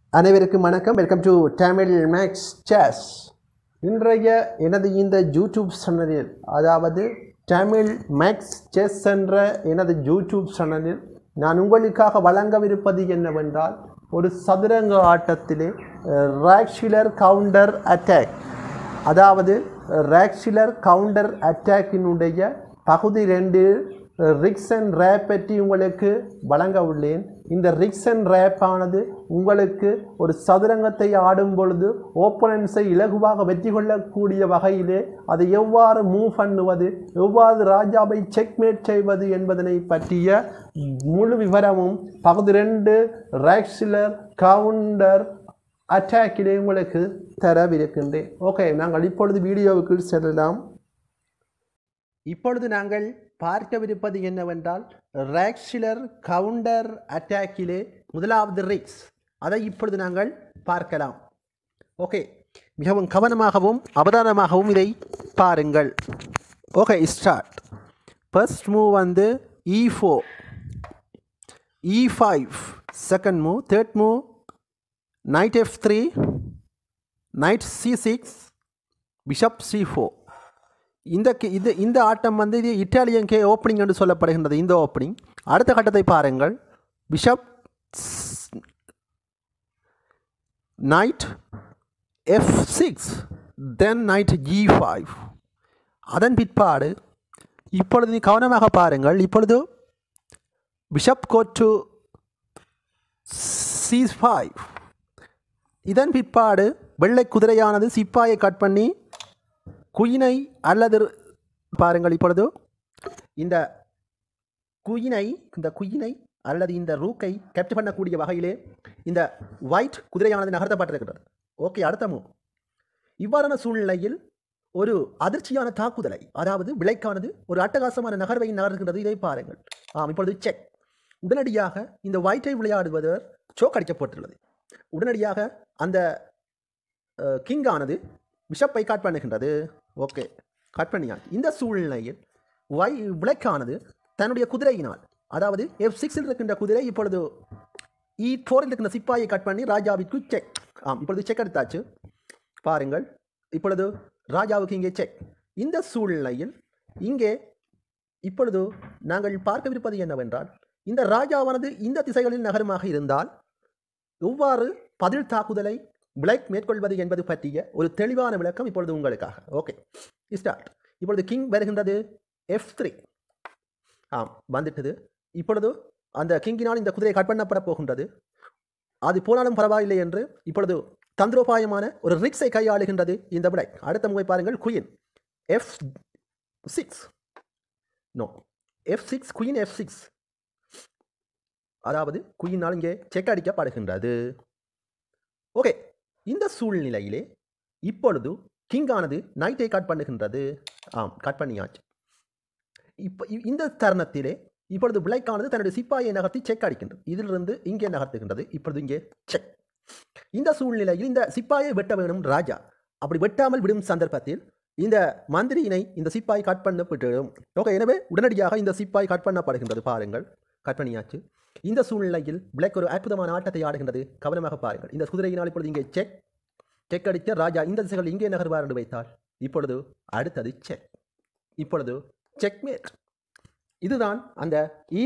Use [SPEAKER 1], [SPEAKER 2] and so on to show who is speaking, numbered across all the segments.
[SPEAKER 1] அனைவருக்கும் வணக்கம் welcome to Tamil max chess இன்றைய எனது இந்த யூடியூப் சேனலில் அதாவது தமிழ் மேக்ஸ் செஸ் என்ற எனது யூடியூப் சேனலில் நான் உங்களுக்காக வழங்கவிருப்பது என்னவென்றால் ஒரு சதுரங்க ஆட்டத்திலே ராக்ஷிலர் கவுண்டர் அட்டாக் அதாவது ராக்ஷிலர் கவுண்டர் அட்டாக்கினுடைய பகுதி ரெண்டு ரிக்ஸ் அண்ட் ரேப் பற்றி உங்களுக்கு வழங்க உள்ளேன் இந்த ரிக்ஸ் அண்ட் ரேப் ஆனது உங்களுக்கு ஒரு சதுரங்கத்தை ஆடும் பொழுது ஓப்பனன்ஸை இலகுவாக வெற்றி கொள்ளக்கூடிய வகையிலே அதை எவ்வாறு மூவ் பண்ணுவது எவ்வாறு ராஜாவை செக்மேட் செய்வது என்பதனை பற்றிய முழு விவரமும் பகுதி ரெண்டு ராக்ஷிலர் கவுண்டர் அட்டாக்கிலே உங்களுக்கு தரவிருக்கின்றேன் ஓகே நாங்கள் இப்பொழுது வீடியோவுக்கு செல்லலாம் இப்பொழுது நாங்கள் பார்க்கவிருப்பது என்னவென்றால் ராக்ஷிலர் கவுண்டர் அட்டாக்கிலே முதலாவது ரிக்ஸ் அதை இப்பொழுது நாங்கள் பார்க்கலாம் ஓகே மிகவும் கவனமாகவும் அவதானமாகவும் இதை பாருங்கள் ஓகே ஸ்டார்ட் ஃபர்ஸ்ட் மூவ் வந்து e four e five second move third move knight f three knight c six bishop c four இந்த கே- இது இந்த ஆட்டம் வந்து இது இட்டாலியன் கே ஓப்பனிங் என்று சொல்லப்படுகின்றது இந்த ஓப்பனிங் அடுத்த கட்டத்தை பாருங்கள் bishop knight f six then knight g five அதன் பிற்பாடு இப்பொழுது நீ கவனமாக பாருங்கள் இப்பொழுது bishop goes to c five இதன் பிற்பாடு வெள்ளை குதிரையானது சிப்பாயை கட் பண்ணி குயினை அல்லது பாருங்கள் இப்பொழுது இந்த குயினை இந்த குயினை அல்லது இந்த ரூக்கை கேப்சர் பண்ணக்கூடிய வகையிலே இந்த ஒயிட் குதிரையானது நகர்த்தப்பட்டிருக்கிறது ஓகே அடுத்த மூவ் இவ்வாறான சூழ்நிலையில் ஒரு அதிர்ச்சியான தாக்குதலை அதாவது விலைக்கானது ஒரு அட்டகாசமான நகர்வை நகர்கின்றது இதை பாருங்கள் ஆம் இப்பொழுது செக் உடனடியாக இந்த ஒயிட்டை விளையாடுவதர் சோக் அடிக்கப்பட்டுள்ளது உடனடியாக அந்த கிங் ஆனது பிஷப்பை கட் பண்ணுகின்றது ஓகே கட் பண்ணியாச்சு இந்த சூழ்நிலையில் வை விளக்கானது தன்னுடைய குதிரையினால் அதாவது எஃப் சிக்ஸில் இருக்கின்ற குதிரை இப்பொழுது இ ஃபோரில் இருக்கின்ற சிப்பாயை கட் பண்ணி ராஜாவிற்கு செக் ஆம் இப்பொழுது செக் எடுத்தாச்சு பாருங்கள் இப்பொழுது ராஜாவுக்கு இங்கே செக் இந்த சூழ்நிலையில் இங்கே இப்பொழுது நாங்கள் பார்க்கவிருப்பது என்னவென்றால் இந்த ராஜாவானது இந்த திசைகளில் நகரமாக இருந்தால் எவ்வாறு பதில் தாக்குதலை பிளாக் மேற்கொள்வது என்பது பற்றிய ஒரு தெளிவான விளக்கம் இப்பொழுது உங்களுக்காக ஓகே ஸ்டார்ட் இப்பொழுது கிங் வருகின்றது எஃப் த்ரீ ஆம் வந்துட்டது இப்பொழுது அந்த கிங்கினால் இந்த குதிரை கட் பண்ணப்பட போகின்றது அது போனாலும் பரவாயில்லை என்று இப்பொழுது தந்திரோபாயமான ஒரு ரிக்ஸை கையாளுகின்றது இந்த பிளாக் அடுத்த முறை பாருங்கள் queen f six no f six queen f six அதாவது குயினால் இங்கே செக் அடிக்கப்படுகின்றது ஓகே இந்த சூழ்நிலையிலே இப்பொழுது கிங்கானது நைட்டை கட் பண்ணுகின்றது ஆம் கட் பண்ணியாச்சு இப்போ இ- இந்த தருணத்திலே இப்பொழுது பிளைக்கானது தன்னுடைய சிப்பாயை நகர்த்தி செக் அடிக்கின்றது இதிலிருந்து இங்கே நகர்த்துகின்றது இப்பொழுது இங்கே செக் இந்த சூழ்நிலையில் இந்த சிப்பாயை வெட்ட வேணும் ராஜா அப்படி வெட்டாமல் விடும் சந்தர்ப்பத்தில் இந்த மந்திரியினை இந்த சிப்பாய் கட் பண்ணப்பட்டுவிடும் ஓகே எனவே உடனடியாக இந்த சிப்பாய் கட் பண்ணப்படுகின்றது பாருங்கள் கட் பண்ணியாச்சு இந்த சூழ்நிலையில் பிளாக் ஒரு அற்புதமான ஆட்டத்தை ஆடுகின்றது கவனமாக பாருங்கள் இந்த குதிரையினால் இப்பொழுது இங்கே செக் செக் அடித்த ராஜா இந்த திசைகள் இங்கே நகர்வார் என்று வைத்தார் இப்பொழுது அடுத்தது செக் இப்பொழுது செக்மேட் இதுதான் அந்த இ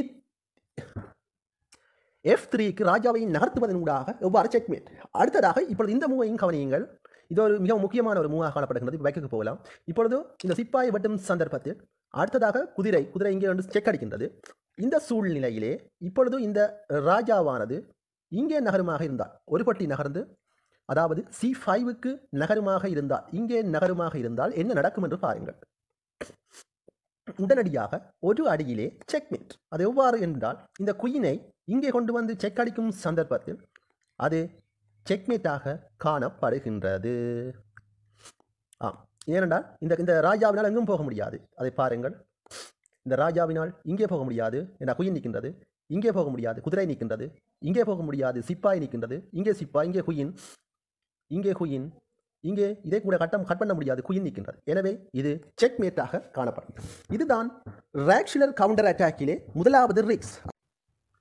[SPEAKER 1] எஃப் த்ரீக்கு ராஜாவை நகர்த்துவதன் ஊடாக எவ்வாறு செக்மேட் அடுத்ததாக இப்பொழுது இந்த மூவையும் கவனியுங்கள் இது ஒரு மிக முக்கியமான ஒரு மூவாக காணப்படுகிறது இப்போ வைக்க போகலாம் இப்பொழுது இந்த சிப்பாயை வெட்டும் சந்தர்ப்பத்தில் அடுத்ததாக குதிரை குதிரை இங்கே வந்து செக் அடிக்கின்றது இந்த சூழ்நிலையிலே இப்பொழுது இந்த ராஜாவானது இங்கே நகருமாக இருந்தால் ஒரு பட்டி நகர்ந்து அதாவது சி ஃபைவுக்கு நகருமாக இருந்தால் இங்கே நகருமாக இருந்தால் என்ன நடக்கும் என்று பாருங்கள் உடனடியாக ஒரு அடியிலே செக்மேட் அது எவ்வாறு என்றால் இந்த குயினை இங்கே கொண்டு வந்து செக் அடிக்கும் சந்தர்ப்பத்தில் அது செக்மேட்டாக காணப்படுகின்றது ஆம் ஏனென்றால் இந்த இந்த ராஜாவினால் எங்கும் போக முடியாது அதை பாருங்கள் இந்த ராஜாவினால் இங்கே போக முடியாது என்ற குயின் நிற்கின்றது இங்கே போக முடியாது குதிரை நிற்கின்றது இங்கே போக முடியாது சிப்பாய் நிற்கின்றது இங்கே சிப்பாய் இங்கே குயின் இங்கே குயின் இங்கே இதை கூட கட்டம் கட் பண்ண முடியாது குயின் நிற்கின்றது எனவே இது செக்மேட்டாக காணப்படும் இதுதான் ராக்ஷிலர் கவுண்டர் அட்டாக்கிலே முதலாவது ரிக்ஸ்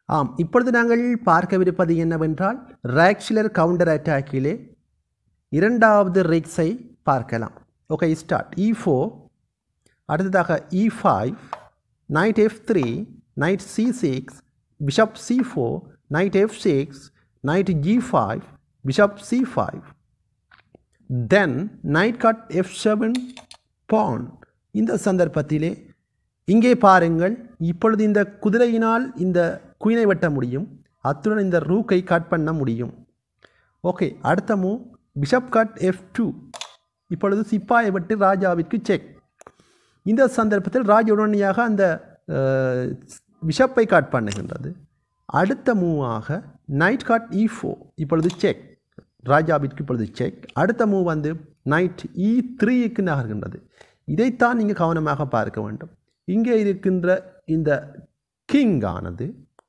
[SPEAKER 1] ஆம் இப்பொழுது நாங்கள் பார்க்கவிருப்பது என்னவென்றால் ராக்ஷிலர் கவுண்டர் அட்டாக்கிலே இரண்டாவது ரிக்ஸை பார்க்கலாம் ஓகே ஸ்டார்ட் இ ஃபோர் அடுத்ததாக e five knight f three knight c six bishop c four knight f six knight g five bishop c five then knight cut f seven pawn இந்த சந்தர்ப்பத்திலே இங்கே பாருங்கள் இப்பொழுது இந்த குதிரையினால் இந்த குயினை வெட்ட முடியும் அத்துடன் இந்த ரூக்கை கட் பண்ண முடியும் ஓகே அடுத்த move bishop cut f two இப்பொழுது சிப்பாயை விட்டு ராஜாவிற்கு செக் இந்த சந்தர்ப்பத்தில் ராஜா உடனடியாக அந்த அஹ், பிஷப்பை கட் பண்ணுகின்றது அடுத்த மூவாக நைட் காட் இ ஃபோர் இப்பொழுது செக் ராஜாவிற்கு இப்பொழுது செக் அடுத்த மூவ் வந்து நைட் இ த்ரீக்கு நகர்கின்றது இதைத்தான் நீங்கள் கவனமாக பார்க்க வேண்டும் இங்கே இருக்கின்ற இந்த கிங் ஆனது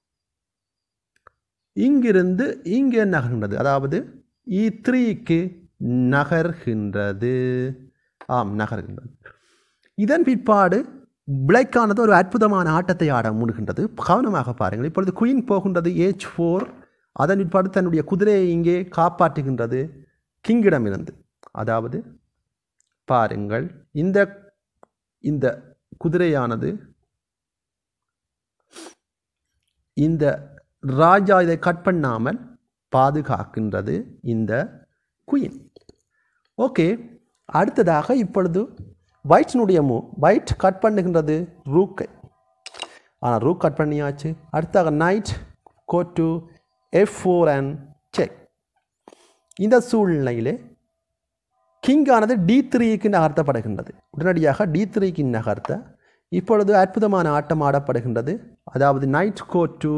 [SPEAKER 1] இங்கிருந்து இங்கே நகர்கின்றது அதாவது இ த்ரீக்கு நகர்கின்றது ஆம் நகர்கின்றது இதன் பிற்பாடு பிளைக்கானது ஒரு அற்புதமான ஆட்டத்தை ஆட முடிகின்றது கவனமாக பாருங்கள் இப்பொழுது குயின் போகின்றது ஏஜ் ஃபோர் அதன் பிற்பாடு தன்னுடைய குதிரையை இங்கே காப்பாற்றுகின்றது கிங்கிடமிருந்து அதாவது பாருங்கள் இந்த இந்த குதிரையானது இந்த ராஜா இதை கட் பண்ணாமல் பாதுகாக்கின்றது இந்த குயின் ஓகே அடுத்ததாக இப்பொழுது ஒயிட்னுடைய மூ ஒயிட் கட் பண்ணுகின்றது ரூக்கை ஆனால் ரூக் கட் பண்ணியாச்சு அடுத்தாக knight go to f four and check இந்த சூழ்நிலையிலே கிங்கானது டி த்ரீக்கு நகர்த்தப்படுகின்றது உடனடியாக டி த்ரீக்கு நகர்த்த இப்பொழுது அற்புதமான ஆட்டம் ஆடப்படுகின்றது அதாவது நைட் கோ டு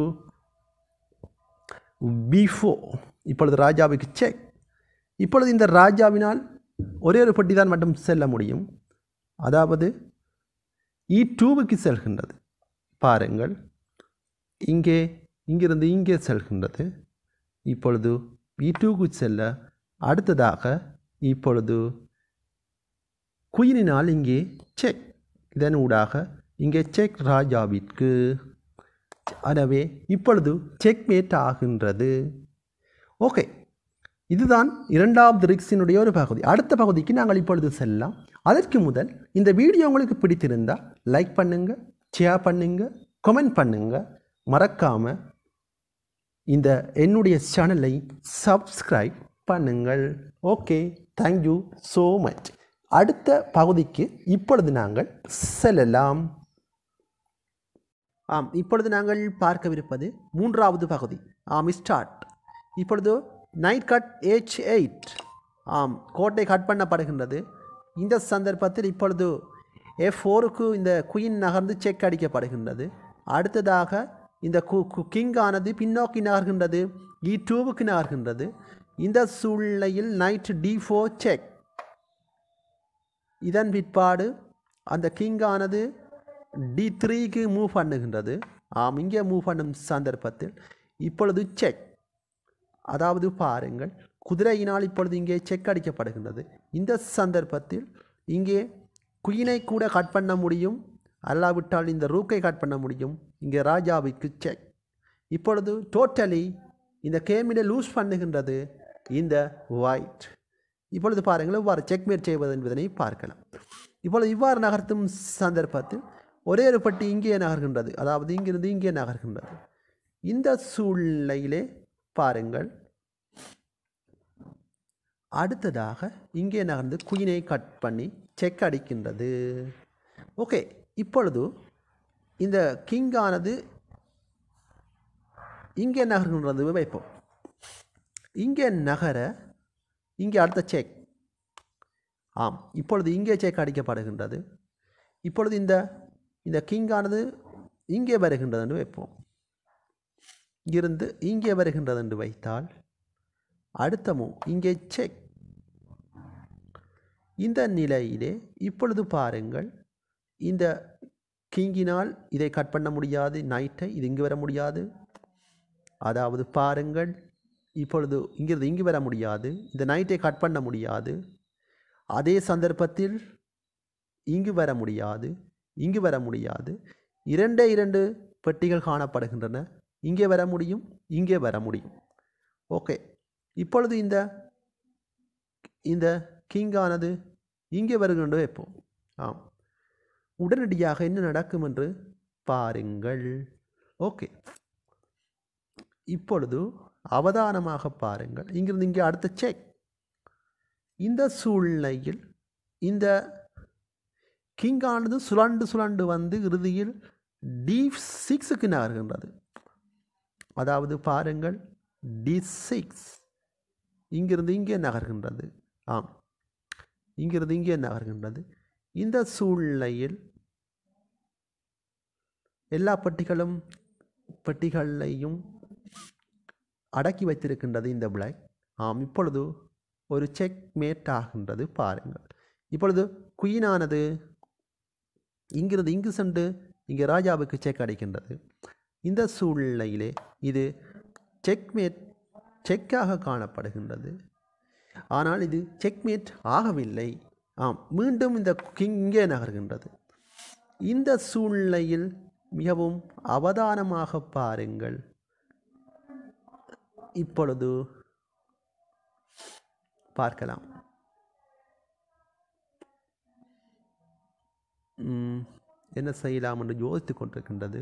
[SPEAKER 1] பிஃபோ இப்பொழுது ராஜாவுக்கு செக் இப்பொழுது இந்த ராஜாவினால் ஒரே ஒரு பெட்டி தான் மட்டும் செல்ல முடியும் அதாவது இ டூவுக்கு செல்கின்றது பாருங்கள் இங்கே இங்கிருந்து இங்கே செல்கின்றது இப்பொழுது இ டூக்கு செல்ல அடுத்ததாக இப்பொழுது குயினினால் இங்கே செக் இதன் ஊடாக இங்கே செக் ராஜாவிற்கு எனவே இப்பொழுது செக்மேட் ஆகின்றது ஓகே இதுதான் இரண்டாவது ரிக்ஸினுடைய ஒரு பகுதி அடுத்த பகுதிக்கு நாங்கள் இப்பொழுது செல்லலாம் அதற்கு முதல் இந்த வீடியோ உங்களுக்கு பிடித்திருந்தால் லைக் பண்ணுங்கள் ஷேர் பண்ணுங்கள் கமெண்ட் பண்ணுங்கள் மறக்காமல் இந்த என்னுடைய சேனலை சப்ஸ்கிரைப் பண்ணுங்கள் ஓகே தேங்க்யூ ஸோ மச் அடுத்த பகுதிக்கு இப்பொழுது நாங்கள் செல்லலாம் ஆம் இப்பொழுது நாங்கள் பார்க்கவிருப்பது மூன்றாவது பகுதி ஆம் ஸ்டார்ட் இப்பொழுது நைட் கட் ஏச் எயிட் ஆம் கோட்டை கட் பண்ணப்படுகின்றது இந்த சந்தர்ப்பத்தில் இப்பொழுது எஃப் ஃபோருக்கு இந்த குயின் நகர்ந்து செக் அடிக்கப்படுகின்றது அடுத்ததாக இந்த கு கு- கிங் ஆனது பின்னோக்கி நகர்கின்றது இ டூவுக்கு நகர்கின்றது இந்த சூழ்நிலையில் நைட் டி ஃபோர் செக் இதன் பிற்பாடு அந்த கிங்கானது டி த்ரீக்கு மூவ் பண்ணுகின்றது ஆம் இங்கே மூவ் பண்ணும் சந்தர்ப்பத்தில் இப்பொழுது செக் அதாவது பாருங்கள் குதிரையினால் இப்பொழுது இங்கே செக் அடிக்கப்படுகின்றது இந்த சந்தர்ப்பத்தில் இங்கே குயினை கூட கட் பண்ண முடியும் அல்லாவிட்டால் இந்த ரூக்கை கட் பண்ண முடியும் இங்கே ராஜாவுக்கு செக் இப்பொழுது டோட்டலி இந்த கேமினை லூஸ் பண்ணுகின்றது இந்த ஒயிட் இப்பொழுது பாருங்கள் இவ்வாறு செக்மேட் செய்வது என்பதனை பார்க்கலாம் இப்பொழுது இவ்வாறு நகர்த்தும் சந்தர்ப்பத்தில் ஒரே ஒரு பட்டி இங்கே நகர்கின்றது அதாவது இங்கிருந்து இங்கே நகர்கின்றது இந்த சூழ்நிலையிலே பாருங்கள் அடுத்ததாக இங்கே நகர்ந்து குயினை கட் பண்ணி செக் அடிக்கின்றது ஓகே இப்பொழுது இந்த கிங்கானது இங்கே நகர்கின்றது வைப்போம் இங்கே நகர இங்கே அடுத்த செக் ஆம் இப்பொழுது இங்கே செக் அடிக்கப்படுகின்றது இப்பொழுது இந்த இந்த கிங்கானது இங்கே வருகின்றது என்று வைப்போம் இங்கிருந்து இங்கே வருகின்றது என்று வைத்தால் அடுத்த மூவ் இங்கே செக் இந்த நிலையிலே இப்பொழுது பாருங்கள் இந்த கிங்கினால் இதை கட் பண்ண முடியாது நைட்டை இது இங்கு வர முடியாது அதாவது பாருங்கள் இப்பொழுது இங்கிருந்து இங்கு வர முடியாது இந்த நைட்டை கட் பண்ண முடியாது அதே சந்தர்ப்பத்தில் இங்கு வர முடியாது இங்கு வர முடியாது இரண்டே இரண்டு பெட்டிகள் காணப்படுகின்றன இங்கே வர முடியும் இங்கே வர முடியும் ஓகே இப்பொழுது இந்த இந்த கிங்கானது இங்கே வருகின்ற வைப்போம் ஆம் உடனடியாக என்ன நடக்கும் என்று பாருங்கள் ஓகே இப்பொழுது அவதானமாக பாருங்கள் இங்கிருந்து இங்கே அடுத்த செக் இந்த சூழ்நிலையில் இந்த கிங்கானது சுழண்டு சுழண்டு வந்து இறுதியில் டி சிக்ஸுக்கு நகர்கின்றது அதாவது பாருங்கள் டி சிக்ஸ் இங்கிருந்து இங்கே நகர்கின்றது ஆம் இங்கிருந்து இங்கே நகர்கின்றது இந்த சூழ்நிலையில் எல்லா பெட்டிகளும் பெட்டிகளையும் அடக்கி வைத்திருக்கின்றது இந்த பிளாக் ஆம் இப்பொழுது ஒரு செக் மேட் ஆகின்றது பாருங்கள் இப்பொழுது குயினானது இங்கிருந்து இங்கு சென்று இங்கே ராஜாவுக்கு செக் அடிக்கின்றது இந்த சூழ்நிலையிலே இது செக்மேட் செக்காக காணப்படுகின்றது ஆனால் இது செக்மேட் ஆகவில்லை ஆம் மீண்டும் இந்த கிங் இங்கே நகர்கின்றது இந்த சூழ்நிலையில் மிகவும் அவதானமாக பாருங்கள் இப்பொழுது பார்க்கலாம் ம், என்ன செய்யலாம் என்று யோசித்துக் கொண்டிருக்கின்றது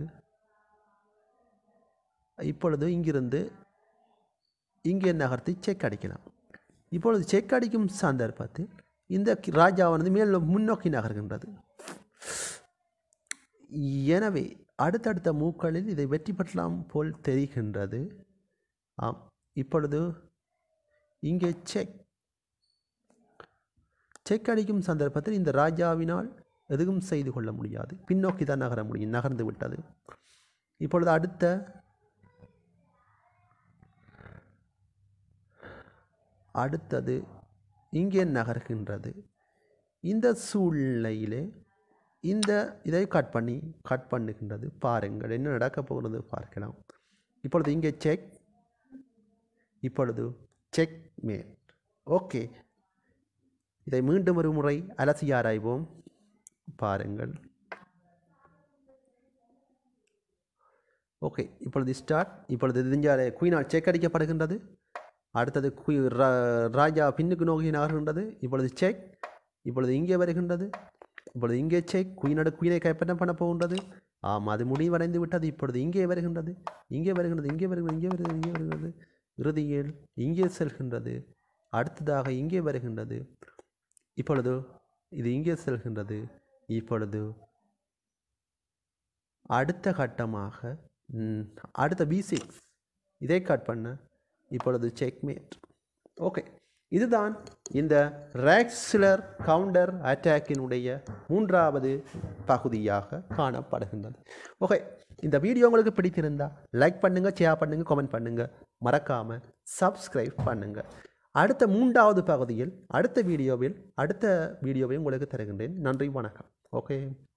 [SPEAKER 1] இப்பொழுது இங்கிருந்து இங்கே நகர்த்தி செக் அடிக்கலாம் இப்பொழுது செக் அடிக்கும் சந்தர்ப்பத்தில் இந்த கி- ராஜாவானது மேல் முன்னோக்கி நகர்கின்றது எனவே அடுத்தடுத்த மூக்களில் இதை வெற்றி பெற்றலாம் போல் தெரிகின்றது ஆம் இப்பொழுது இங்கே செக் செக் அடிக்கும் சந்தர்ப்பத்தில் இந்த ராஜாவினால் எதுவும் செய்து கொள்ள முடியாது பின்னோக்கி தான் நகர முடியும் நகர்ந்து விட்டது இப்பொழுது அடுத்த அடுத்தது இங்கே நகர்கின்றது இந்த சூழ்நிலையிலே இந்த இதை கட் பண்ணி கட் பண்ணுகின்றது பாருங்கள் என்ன நடக்கப் போகிறது பார்க்கலாம் இப்பொழுது இங்கே செக் இப்பொழுது செக் மேட் ஓகே இதை மீண்டும் ஒரு முறை அலசி ஆராய்வோம் பாருங்கள் ஓகே இப்பொழுது ஸ்டார்ட் இப்பொழுது தெரிஞ்சாலே குயினால் செக் அடிக்கப்படுகின்றது அடுத்தது குய் ரா- ராஜா பின்னுக்கு நோக்கி நகர்கின்றது இப்பொழுது செக் இப்பொழுது இங்கே வருகின்றது இப்பொழுது இங்கே செக் குயினோட குயினை கைப்பற்ற பண்ண போகின்றது ஆம் அது முடிவடைந்து விட்டது இப்பொழுது இங்கே வருகின்றது இங்கே வருகின்றது இங்கே வருகிறது இங்கே வருகிறது இங்கே வருகிறது இறுதியில் இங்கே செல்கின்றது அடுத்ததாக இங்கே வருகின்றது இப்பொழுது இது இங்கே செல்கின்றது இப்பொழுது அடுத்த கட்டமாக ம், அடுத்த பி சிக்ஸ் இதை கட் பண்ண இப்பொழுது செக்மேட் ஓகே இதுதான் இந்த ரேக்ஸ்லர் கவுண்டர் அட்டாக்கினுடைய மூன்றாவது பகுதியாக காணப்படுகின்றது ஓகே இந்த வீடியோ உங்களுக்கு பிடித்திருந்தா லைக் பண்ணுங்கள் ஷேர் பண்ணுங்கள் கமெண்ட் பண்ணுங்கள் மறக்காமல் சப்ஸ்கிரைப் பண்ணுங்கள் அடுத்த மூன்றாவது பகுதியில் அடுத்த வீடியோவில் அடுத்த வீடியோவை உங்களுக்கு தருகின்றேன் நன்றி வணக்கம் ஓகே